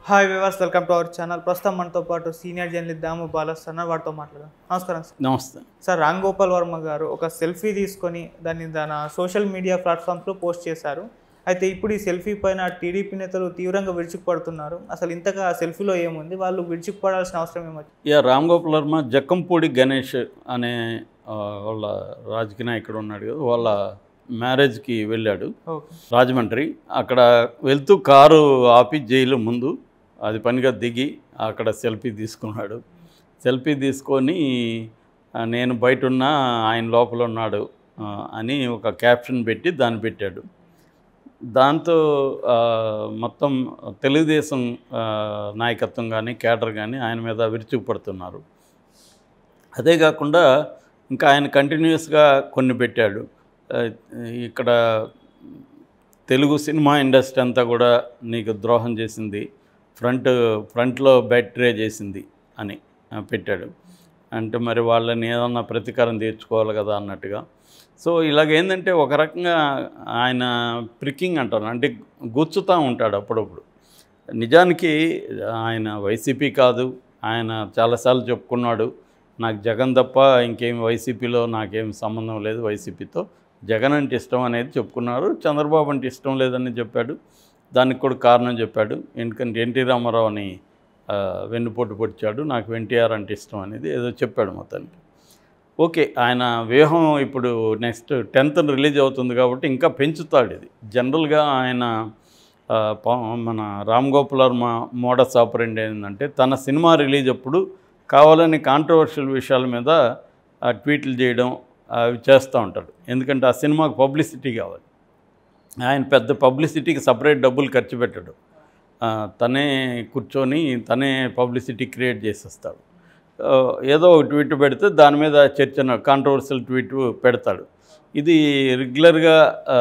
hi viewers welcome to our channel ప్రస్తుతం మనతో పాటు సీనియర్ జర్నలిస్ట్ దాము బాలస్తున్నారు వారితో మాట్లాడదాం నమస్కారం సార్ నమస్తే సార్ రామ్ గోపాల్ వర్మ గారు ఒక సెల్ఫీ తీసుకొని దాన్ని తన సోషల్ మీడియా ప్లాట్ఫామ్స్లో పోస్ట్ చేశారు అయితే ఇప్పుడు ఈ సెల్ఫీ పైన టీడీపీ నేతలు తీవ్రంగా విరుచుకుపడుతున్నారు అసలు ఇంతగా ఆ సెల్ఫీలో ఏముంది వాళ్ళు విరుచుకుపడాల్సిన అవసరం ఏమొచ్చింది ఇక రామ్ గోపాల్ వర్మ జక్కంపూడి గణేష్ అనే ఆ, వాళ్ళ రాజకీయ నాయకుడు ఉన్నాడు కదా వాళ్ళ మ్యారేజ్కి వెళ్ళాడు ఓకే రాజమండ్రి అక్కడ వెళ్తూ కారు ఆపి జైలు ముందు అది పనిగా దిగి అక్కడ సెల్ఫీ తీసుకున్నాడు సెల్ఫీ తీసుకొని ఆ, నేను బయట ఉన్నా ఆయన లోపల ఉన్నాడు ఆ, అని ఒక క్యాప్షన్ పెట్టి దాన్ని పెట్టాడు దాంతో ఆ, మొత్తం తెలుగుదేశం ఆ, నాయకత్వం కానీ కేడర్ కానీ ఆయన మీద విరుచుకుపడుతున్నారు అదే కాకుండా ఇంకా ఆయన కంటిన్యూస్గా కొన్ని పెట్టాడు ఆ, ఇక్కడ తెలుగు సినిమా ఇండస్ట్రీ అంతా కూడా నీకు ద్రోహం చేసింది ఫ్రంట్ ఫ్రంట్లో బ్యాటరీ చేసింది అని ఆ, పెట్టాడు అంటే మరి వాళ్ళని ఏదన్నా ప్రతీకారం తీర్చుకోవాలి కదా అన్నట్టుగా సో ఇలాగ ఏంటంటే ఒక రకంగా ఆయన ప్రికింగ్ అంటారు అంటే గుచ్చుతూ ఉంటాడు అప్పుడప్పుడు నిజానికి ఆయన వైసీపీ కాదు ఆయన చాలాసార్లు చెప్పుకున్నాడు నాకు జగన్ తప్ప ఇంకేం వైసీపీలో నాకేం సంబంధం లేదు వైసీపీతో జగన్ అంటే ఇష్టం అనేది చెప్పుకున్నారు చంద్రబాబు అంటే ఇష్టం లేదని చెప్పాడు దానికి కూడా కారణం చెప్పాడు ఎందుకంటే ఎన్టీ రామారావుని ఆ, వెన్నుపోటు పొడిచాడు నాకు ఎన్టీఆర్ అంటే ఇష్టం అనేది ఏదో చెప్పాడు మొత్తానికి ఓకే ఆయన వ్యూహం ఇప్పుడు నెక్స్ట్ టెన్త్ రిలీజ్ అవుతుంది కాబట్టి ఇంకా పెంచుతాడు ఇది జనరల్గా ఆయన ఆ, ప- మన రామ్ గోపాల్ వర్మ మోడస్ ఆపరెంట్ ఏంటంటే తన సినిమా రిలీజ్ అప్పుడు కావాలని కాంట్రవర్షియల్ విషయాల మీద ఆ, ట్వీట్లు చేయడం అవి చేస్తూ ఉంటాడు ఎందుకంటే ఆ సినిమాకు పబ్లిసిటీ కావాలి ఆయన పెద్ద పబ్లిసిటీకి సపరేట్ డబ్బులు ఖర్చు పెట్టాడు ఆ, తనే కూర్చొని తనే పబ్లిసిటీ క్రియేట్ చేసేస్తాడు ఆ, ఏదో ఒక ట్వీట్ పెడితే దాని మీద చర్చ కాంట్రవర్షియల్ ట్వీట్ పెడతాడు ఇది రెగ్యులర్గా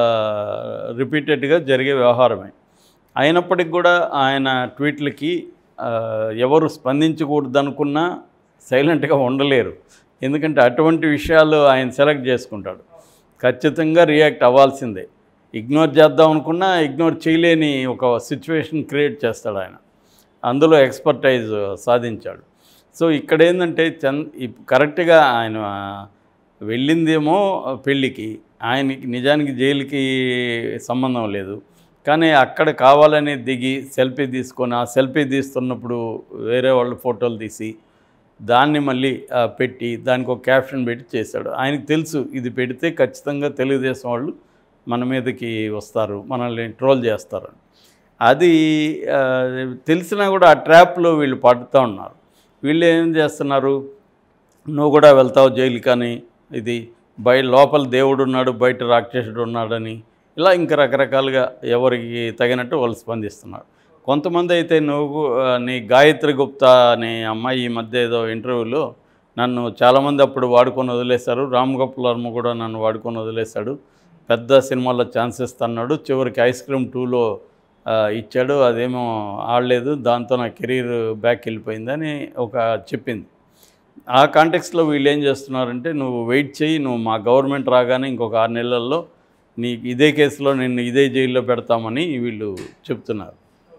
రిపీటెడ్గా జరిగే వ్యవహారమే అయినప్పటికి కూడా ఆయన ట్వీట్లకి ఆ, ఎవరు స్పందించకూడదు అనుకున్నా సైలెంట్గా ఉండలేరు ఎందుకంటే అటువంటి విషయాలు ఆయన సెలెక్ట్ చేసుకుంటాడు ఖచ్చితంగా రియాక్ట్ అవ్వాల్సిందే ఇగ్నోర్ చేద్దాం అనుకున్నా ఇగ్నోర్ చేయలేని ఒక సిచ్యువేషన్ క్రియేట్ చేస్తాడు ఆయన అందులో ఎక్స్పర్టైజ్ సాధించాడు సో ఇక్కడ ఏంటంటే చంద్ ఇప్- కరెక్ట్గా ఆయన వెళ్ళిందేమో పెళ్ళికి ఆయనకి నిజానికి జైలుకి సంబంధం లేదు కానీ అక్కడ కావాలని దిగి సెల్ఫీ తీసుకొని ఆ సెల్ఫీ తీస్తున్నప్పుడు వేరే వాళ్ళు ఫోటోలు తీసి దాన్ని మళ్ళీ ఆ, పెట్టి దానికి ఒక క్యాప్షన్ పెట్టి చేశాడు ఆయనకు తెలుసు ఇది పెడితే ఖచ్చితంగా తెలుగుదేశం వాళ్ళు మన మీదకి వస్తారు మనల్ని ట్రోల్ చేస్తారు అది ఆ, తెలిసినా కూడా ఆ ట్రాప్లో వీళ్ళు పడుతూ ఉన్నారు వీళ్ళు ఏం చేస్తున్నారు నువ్వు కూడా వెళ్తావు జైలు కానీ ఇది బయట లోపల దేవుడు ఉన్నాడు బయట రాక్షసుడు ఉన్నాడని ఇలా ఇంకా రకరకాలుగా ఎవరికి తగినట్టు వాళ్ళు స్పందిస్తున్నారు కొంతమంది అయితే నువ్వు ఆ, నీ గాయత్రి గుప్తా అనే అమ్మాయి ఈ మధ్య ఏదో ఇంటర్వ్యూలో నన్ను చాలామంది అప్పుడు వాడుకొని వదిలేశారు రామ్ గోపాల్ వర్మ కూడా నన్ను వాడుకొని వదిలేశాడు పెద్ద సినిమాల్లో ఛాన్స్ ఇస్తున్నాడు చివరికి ఐస్ క్రీమ్ టూలో ఇచ్చాడు అదేమో ఆడలేదు దాంతో నా కెరీర్ బ్యాక్ వెళ్ళిపోయిందని ఒక చెప్పింది ఆ కాంటెక్స్లో వీళ్ళు ఏం చేస్తున్నారంటే నువ్వు వెయిట్ చేయి నువ్వు మా గవర్నమెంట్ రాగానే ఇంకొక ఆరు నెలల్లో నీకు ఇదే కేసులో నిన్ను ఇదే జైల్లో పెడతామని వీళ్ళు చెప్తున్నారు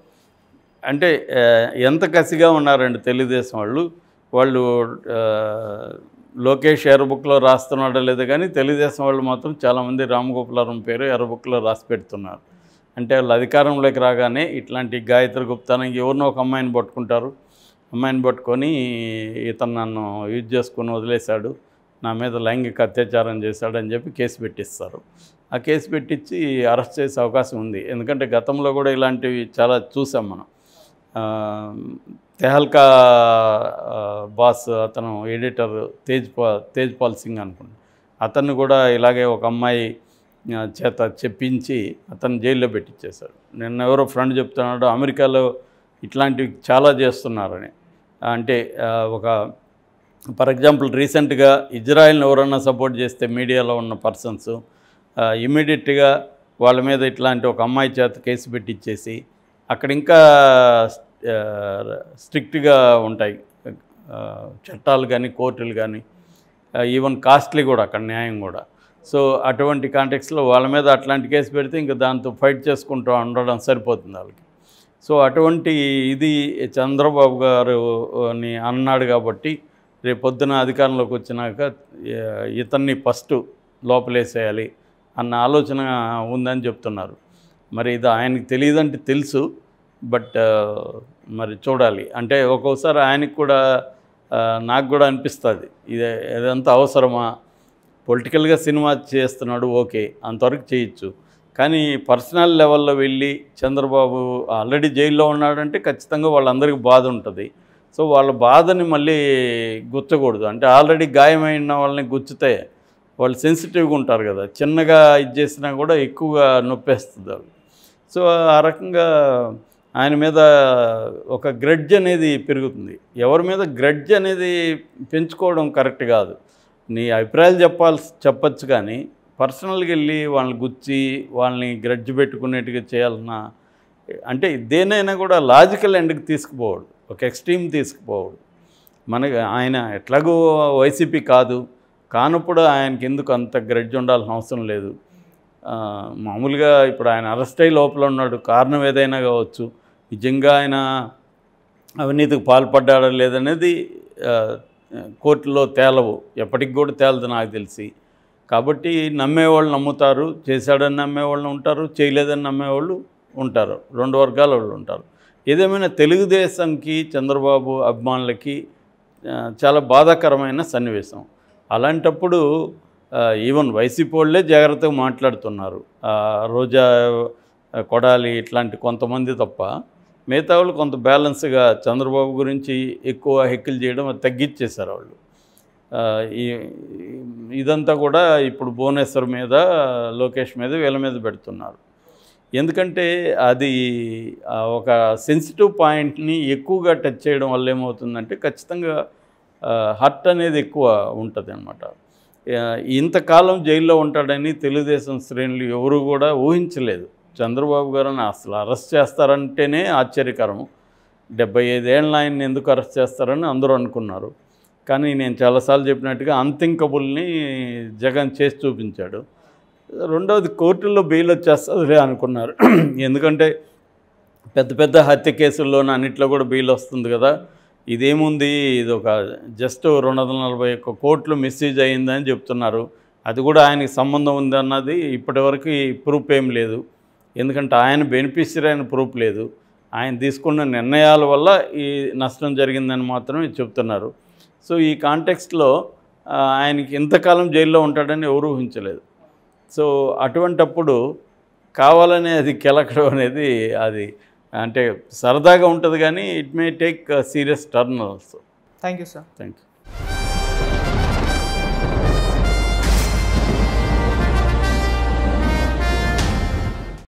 అంటే ఆ, ఎంత కసిగా ఉన్నారండి తెలుగుదేశం వాళ్ళు వాళ్ళు ఆ, లోకేష్ ఎర్రబుక్లో రాస్తున్నాడో లేదో కానీ తెలుగుదేశం వాళ్ళు మాత్రం చాలామంది రామగోపాలవరం పేరు ఎర్రబుక్లో రాసి పెడుతున్నారు అంటే వాళ్ళు అధికారంలోకి రాగానే ఇట్లాంటి గాయత్రి గుప్తాని ఎవరినో ఒక అమ్మాయిని పట్టుకుంటారు అమ్మాయిని పట్టుకొని ఇతను నన్ను యూజ్ చేసుకొని వదిలేశాడు నా మీద లైంగిక అత్యాచారం చేశాడని చెప్పి కేసు పెట్టిస్తారు ఆ కేసు పెట్టించి అరెస్ట్ చేసే అవకాశం ఉంది ఎందుకంటే గతంలో కూడా ఇలాంటివి చాలా చూసాం మనం ఆ, తెహల్కా ఆ, బాస్ అతను ఎడిటర్ తేజ్ పా తేజ్ పాల్ సింగ్ అనుకుంటా అతన్ని కూడా ఇలాగే ఒక అమ్మాయి ఆ, చేత చెప్పించి అతను జైల్లో పెట్టించేశాడు నిన్న ఎవరో ఫ్రెండ్ చెప్తున్నాడు అమెరికాలో ఇట్లాంటివి చాలా చేస్తున్నారని అంటే ఆ, ఒక ఫర్ ఎగ్జాంపుల్ రీసెంట్గా ఇజ్రాయెల్ని ఎవరన్నా సపోర్ట్ చేస్తే మీడియాలో ఉన్న పర్సన్స్ ఇమీడియట్గా వాళ్ళ మీద ఇట్లాంటి ఒక అమ్మాయి చేత కేసు పెట్టించేసి అక్కడ ఇంకా స్ట్రిక్ట్గా ఉంటాయి ఆ, చట్టాలు కానీ కోర్టులు కానీ ఈవెన్ కాస్ట్లీ కూడా అక్కడ న్యాయం కూడా సో అటువంటి కాంటెక్స్లో వాళ్ళ మీద అట్లాంటి కేసు పెడితే ఇంకా దాంతో ఫైట్ చేసుకుంటూ ఉండడం సరిపోతుంది వాళ్ళకి సో అటువంటి ఇది చంద్రబాబు గారుని అన్నాడు కాబట్టి రేపు పొద్దున అధికారంలోకి వచ్చినాక ఏ- ఇతన్ని ఫస్ట్ లోపలేసేయాలి అన్న ఆలోచన ఉందని చెప్తున్నారు మరి ఇది ఆయనకి తెలియదంటే తెలుసు బట్ మరి చూడాలి అంటే ఒక్కోసారి ఆయనకి కూడా ఆ, నాకు కూడా అనిపిస్తుంది ఇది ఇదంతా అవసరమా పొలిటికల్గా సినిమా చేస్తున్నాడు ఓకే అంతవరకు చేయొచ్చు కానీ పర్సనల్ లెవెల్లో వెళ్ళి చంద్రబాబు ఆల్రెడీ జైల్లో ఉన్నాడంటే ఖచ్చితంగా వాళ్ళందరికీ బాధ ఉంటుంది సో వాళ్ళ బాధని మళ్ళీ గుచ్చకూడదు అంటే ఆల్రెడీ గాయమైన వాళ్ళని గుచ్చితే వాళ్ళు సెన్సిటివ్గా ఉంటారు కదా చిన్నగా ఇది చేసినా కూడా ఎక్కువగా నొప్పేస్తుంది వాళ్ళు సో ఆ రకంగా ఆయన మీద ఒక గ్రడ్జ్ అనేది పెరుగుతుంది ఎవరి మీద గ్రడ్జ్ అనేది పెంచుకోవడం కరెక్ట్ కాదు నీ అభిప్రాయాలు చెప్పాల్సి చెప్పచ్చు కానీ పర్సనల్గా వెళ్ళి వాళ్ళని గుచ్చి వాళ్ళని గ్రడ్జ్ పెట్టుకునేట్టుగా చేయాలన్నా అంటే దేనైనా కూడా లాజికల్ ఎండ్కి తీసుకుపోవడు ఒక ఎక్స్ట్రీమ్ తీసుకుపోవడు మనకి ఆయన ఎట్లాగో వైసీపీ కాదు కానప్పుడు ఆయనకి ఎందుకు అంత గ్రడ్జ్ ఉండాల్సిన అవసరం లేదు ఆ, మామూలుగా ఇప్పుడు ఆయన అరెస్ట్ అయ్యి లోపల ఉన్నాడు కారణం ఏదైనా కావచ్చు నిజంగా ఆయన అవినీతికి పాల్పడ్డాడా లేదనేది ఆ, కోర్టులో తేలవు ఎప్పటికి కూడా తేలదు నాకు తెలిసి కాబట్టి నమ్మేవాళ్ళు నమ్ముతారు చేశాడని నమ్మేవాళ్ళు ఉంటారు చేయలేదని నమ్మేవాళ్ళు ఉంటారు రెండు వర్గాల వాళ్ళు ఉంటారు ఏదేమైనా తెలుగుదేశంకి చంద్రబాబు అభిమానులకి ఆ, చాలా బాధాకరమైన సన్నివేశం అలాంటప్పుడు ఆ, ఈవెన్ వైసీపీ వాళ్ళే జాగ్రత్తగా మాట్లాడుతున్నారు ఆ, రోజా ఆ, కొడాలి ఇట్లాంటి కొంతమంది తప్ప మిగతా వాళ్ళు కొంత బ్యాలెన్స్గా చంద్రబాబు గురించి ఎక్కువ హెక్కులు చేయడం అది తగ్గించేశారు వాళ్ళు ఆ, ఈ ఇదంతా కూడా ఇప్పుడు భువనేశ్వర్ మీద లోకేష్ మీద వీళ్ళ మీద పెడుతున్నారు ఎందుకంటే అది ఆ, ఒక సెన్సిటివ్ పాయింట్ని ఎక్కువగా టచ్ చేయడం వల్ల ఏమవుతుందంటే ఖచ్చితంగా హర్ట్ అనేది ఎక్కువ ఉంటుంది అనమాట ఇంతకాలం జైల్లో ఉంటాడని తెలుగుదేశం శ్రేణులు ఎవరు కూడా ఊహించలేదు చంద్రబాబు గారిని అసలు అరెస్ట్ చేస్తారంటేనే ఆశ్చర్యకరం డెబ్బై ఐదేళ్ళ ఆయన్ని ఎందుకు అరెస్ట్ చేస్తారని అందరూ అనుకున్నారు కానీ నేను చాలాసార్లు చెప్పినట్టుగా అన్థింకబుల్ని జగన్ చేసి చూపించాడు రెండవది కోర్టుల్లో బెయిల్ వచ్చేస్తుందిలే అనుకున్నారు ఎందుకంటే పెద్ద పెద్ద హత్య కేసుల్లోనూ అన్నిట్లో కూడా బెయిల్ వస్తుంది కదా ఇదేముంది ఇది ఒక జస్ట్ రెండు వందల నలభై ఒక్క కోట్లు మిస్యూజ్ అయిందని చెప్తున్నారు అది కూడా ఆయనకి సంబంధం ఉంది అన్నది ఇప్పటివరకు ప్రూఫ్ ఏం లేదు ఎందుకంటే ఆయన బెనిఫిషియరీ అయిన ప్రూఫ్ లేదు ఆయన తీసుకున్న నిర్ణయాల వల్ల ఈ నష్టం జరిగిందని మాత్రమే చెప్తున్నారు సో ఈ కాంటెక్స్ట్లో ఆ, ఆయనకి ఇంతకాలం జైల్లో ఉంటాడని ఎవరు ఊహించలేదు సో అటువంటప్పుడు కావాలనే అది కెలకడం అనేది అది అంటే సరదాగా ఉంటుంది కానీ it may take serious turn also thank you sir thank you